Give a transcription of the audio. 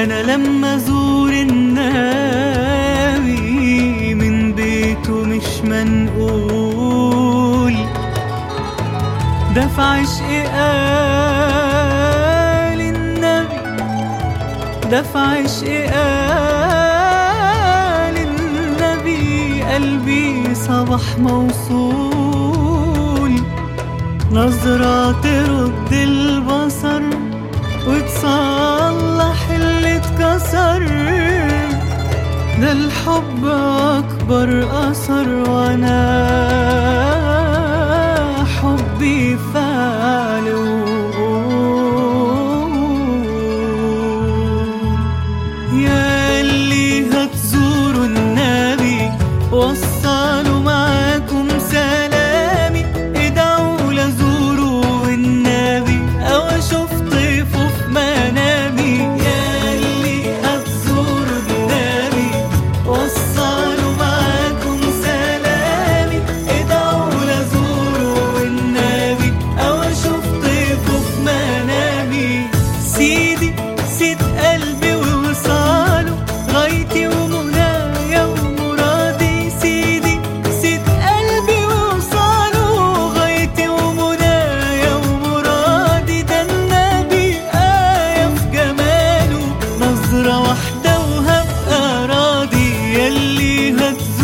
انا لما ازور النبي من بيته مش منقول ده في عشق قال النبي ده في عشق قال النبي قلبي صبح موصول نظرة ترد البصر وتصلح اللي اتكسر ده الحب أكبر أثر وأنا حبي فعل يا اللي هتزوروا النبي وصلوا معاكم سلامي ادعوا لزوروا النبي او اشوف طيفه في منامي يا اللي هتزوروا النبي وصلوا معاكم سلامي ادعوا لزوروا النبي او اشوف طيفه في منامي سيدي سيد قلبي ووصاله غايتي ومنايا ومرادي سيدي سيد قلبي ووصاله غايتي ومنايا ومرادي ده النبي آية في جماله نظرة واحدة وهبقى راضي ياللي هتزور